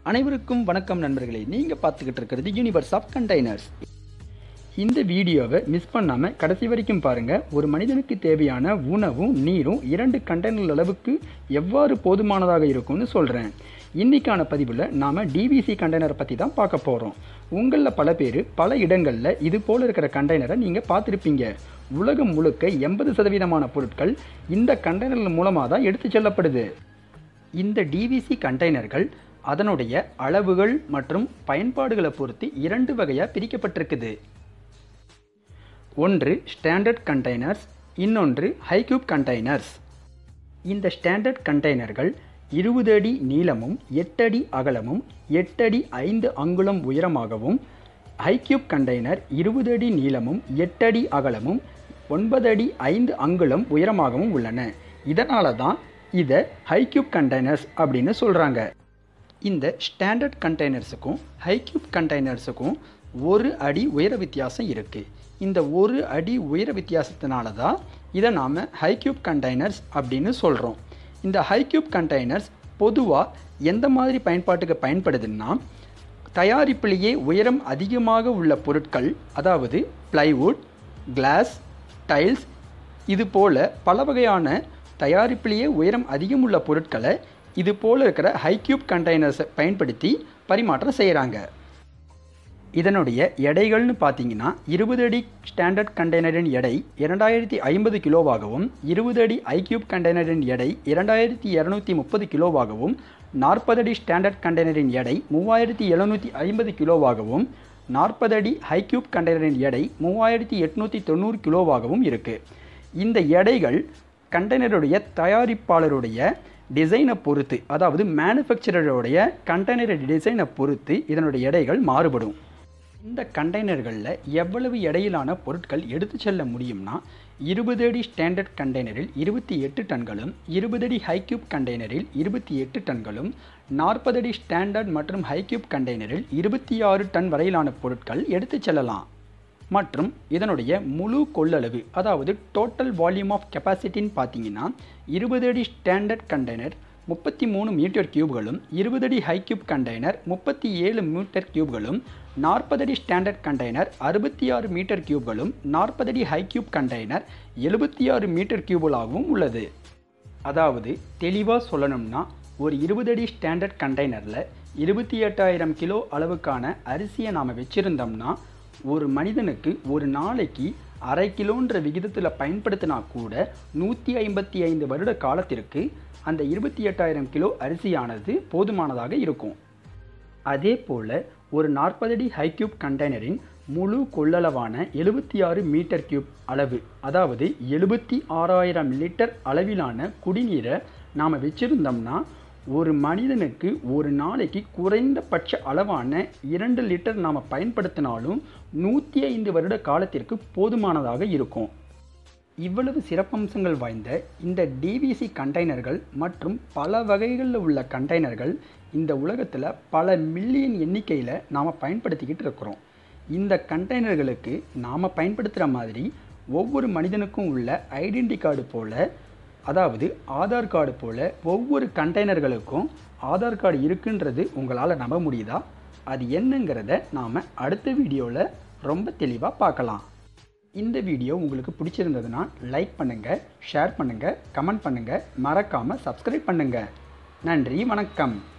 அனைவருக்கும் வணக்கம் நண்பர்களே நீங்கள் பார்த்துக்கிட்டு இருக்கிறது யூனிவர்ஸ் ஆஃப் கண்டெய்னர்ஸ் இந்த வீடியோவை மிஸ் பண்ணாமல் கடைசி வரைக்கும் பாருங்கள் ஒரு மனிதனுக்கு தேவையான உணவும் நீரும் இரண்டு கண்டெய்னர் அளவுக்கு எவ்வாறு போதுமானதாக இருக்கும்னு சொல்கிறேன் இன்றைக்கான பதிவில் நாம் டிவிசி கண்டெய்னரை பற்றி தான் பார்க்க போகிறோம் உங்களில் பல பேர் பல இடங்களில் இது போல் இருக்கிற கண்டெய்னரை நீங்கள் பார்த்துருப்பீங்க உலகம் முழுக்க எண்பது சதவீதமான பொருட்கள் இந்த கண்டெய்னர் மூலமாக தான் எடுத்து செல்லப்படுது இந்த டிவிசி கண்டெய்னர்கள் அதனுடைய அளவுகள் மற்றும் பயன்பாடுகளை பொறுத்து இரண்டு வகையாக பிரிக்கப்பட்டிருக்குது ஒன்று ஸ்டாண்டர்ட் கண்டெய்னர்ஸ் இன்னொன்று ஹைக்யூப் கண்டெய்னர்ஸ் இந்த ஸ்டாண்டர்ட் கண்டெய்னர்கள் இருபது அடி நீளமும் எட்டு அடி அகலமும் எட்டு அடி ஐந்து அங்குலம் உயரமாகவும் ஹைக்யூப் கண்டெய்னர் இருபது அடி நீளமும் எட்டு அடி அகலமும் ஒன்பது அடி ஐந்து அங்குலம் உயரமாகவும் உள்ளன இதனால தான் இதை ஹைக்யூப் கண்டெய்னர்ஸ் அப்படின்னு சொல்கிறாங்க இந்த ஸ்டாண்டர்ட் கண்டெய்னர்ஸுக்கும் ஹைக்யூப் கண்டெய்னர்ஸுக்கும் ஒரு அடி உயர வித்தியாசம் இருக்குது இந்த ஒரு அடி உயர வித்தியாசத்தினால தான் இதை நாம் ஹைக்யூப் கண்டெய்னர்ஸ் அப்படின்னு சொல்கிறோம் இந்த ஹைக்யூப் கண்டெய்னர்ஸ் பொதுவாக எந்த மாதிரி பயன்பாட்டுக்கு பயன்படுதுன்னா தயாரிப்பிலேயே உயரம் அதிகமாக உள்ள பொருட்கள் அதாவது பிளைவுட் கிளாஸ் டைல்ஸ் இது போல் பல வகையான தயாரிப்பிலேயே உயரம் அதிகம் உள்ள பொருட்களை இது போல் இருக்கிற ஹைக்யூப் கண்டெய்னர்ஸை பயன்படுத்தி பரிமாற்றம் செய்கிறாங்க இதனுடைய எடைகள்னு பார்த்தீங்கன்னா இருபது அடி ஸ்டாண்டர்ட் கண்டெய்னரின் எடை இரண்டாயிரத்தி ஐம்பது கிலோவாகவும் இருபது அடி ஐக்யூப் கண்டெய்னரின் எடை இரண்டாயிரத்தி இரநூத்தி முப்பது கிலோவாகவும் நாற்பது அடி ஸ்டாண்டர்ட் கண்டெய்னரின் எடை மூவாயிரத்தி எழுநூற்றி ஐம்பது கிலோவாகவும் நாற்பது அடி ஹைக்யூப் கண்டெய்னரின் எடை மூவாயிரத்தி எட்நூற்றி தொண்ணூறு கிலோவாகவும் இருக்குது இந்த எடைகள் கண்டெய்னருடைய தயாரிப்பாளருடைய டிசைனை பொறுத்து அதாவது மேனுஃபேக்சரருடைய கண்டெய்னர் டிசைனை பொறுத்து இதனுடைய எடைகள் மாறுபடும் இந்த கண்டெய்னர்களில் எவ்வளவு எடையிலான பொருட்கள் எடுத்து செல்ல முடியும்னா இருபது அடி ஸ்டாண்டர்ட் கண்டெய்னரில் இருபத்தி எட்டு டன்களும் இருபது அடி ஹைக்யூப் கண்டெய்னரில் இருபத்தி எட்டு டன்களும் நாற்பது அடி ஸ்டாண்டர்ட் மற்றும் ஹைக்யூப் கண்டெய்னரில் இருபத்தி ஆறு டன் வரையிலான பொருட்கள் எடுத்து செல்லலாம் மற்றும் இதனுடைய முழு கொள்ளளவு அதாவது டோட்டல் வால்யூம் ஆஃப் கெப்பாசிட்டின்னு பார்த்தீங்கன்னா இருபது அடி ஸ்டாண்டர்ட் கண்டெய்னர் முப்பத்தி மூணு மீட்டர் கியூப்களும் இருபது அடி ஹைக்யூப் கண்டெய்னர் முப்பத்தி ஏழு மீட்டர் கியூப்களும் நாற்பது அடி ஸ்டாண்டர்ட் கண்டெய்னர் அறுபத்தி ஆறு மீட்டர் கியூப்களும் நாற்பது அடி ஹைக்யூப் கண்டெய்னர் எழுபத்தி ஆறு மீட்டர் கியூபுகளாகவும் உள்ளது அதாவது தெளிவாக சொல்லணும்னா ஒரு இருபது அடி ஸ்டாண்டர்ட் கண்டெய்னரில் இருபத்தி எட்டாயிரம் கிலோ அளவுக்கான அரிசியை நாம் வச்சுருந்தோம்னா ஒரு மனிதனுக்கு ஒரு நாளைக்கு அரை கிலோன்ற விகிதத்தில் பயன்படுத்தினா கூட நூற்றி ஐம்பத்தி ஐந்து வருட காலத்திற்கு அந்த இருபத்தி எட்டாயிரம் கிலோ அரிசியானது போதுமானதாக இருக்கும் அதே போல் ஒரு நாற்பது அடி ஹைக்யூப் கண்டெய்னரின் முழு கொள்ளளவான எழுபத்தி ஆறு மீட்டர் கியூப் அளவு அதாவது எழுபத்தி ஆறாயிரம் லிட்டர் அளவிலான குடிநீரை நாம் வச்சுருந்தோம்னா ஒரு மனிதனுக்கு ஒரு நாளைக்கு குறைந்தபட்ச அளவான இரண்டு லிட்டர் நாம் பயன்படுத்தினாலும் நூற்றி ஐந்து வருட காலத்திற்கு போதுமானதாக இருக்கும் இவ்வளவு சிறப்பம்சங்கள் வாய்ந்த இந்த டிவிசி கண்டெய்னர்கள் மற்றும் பல வகைகளில் உள்ள கண்டெய்னர்கள் இந்த உலகத்தில் பல மில்லியன் எண்ணிக்கையில் நாம் பயன்படுத்திக்கிட்டு இருக்கிறோம் இந்த கண்டெய்னர்களுக்கு நாம் பயன்படுத்துகிற மாதிரி ஒவ்வொரு மனிதனுக்கும் உள்ள ஐடென்டி கார்டு போல் அதாவது ஆதார் கார்டு போல் ஒவ்வொரு கண்டெய்னர்களுக்கும் ஆதார் கார்டு இருக்குன்றது உங்களால் நம்ப முடியுதா அது என்னங்கிறத நாம் அடுத்த வீடியோவில் ரொம்ப தெளிவாக பார்க்கலாம் இந்த வீடியோ உங்களுக்கு பிடிச்சிருந்ததுன்னா லைக் பண்ணுங்கள் ஷேர் பண்ணுங்கள் கமெண்ட் பண்ணுங்கள் மறக்காமல் சப்ஸ்கிரைப் பண்ணுங்கள் நன்றி வணக்கம்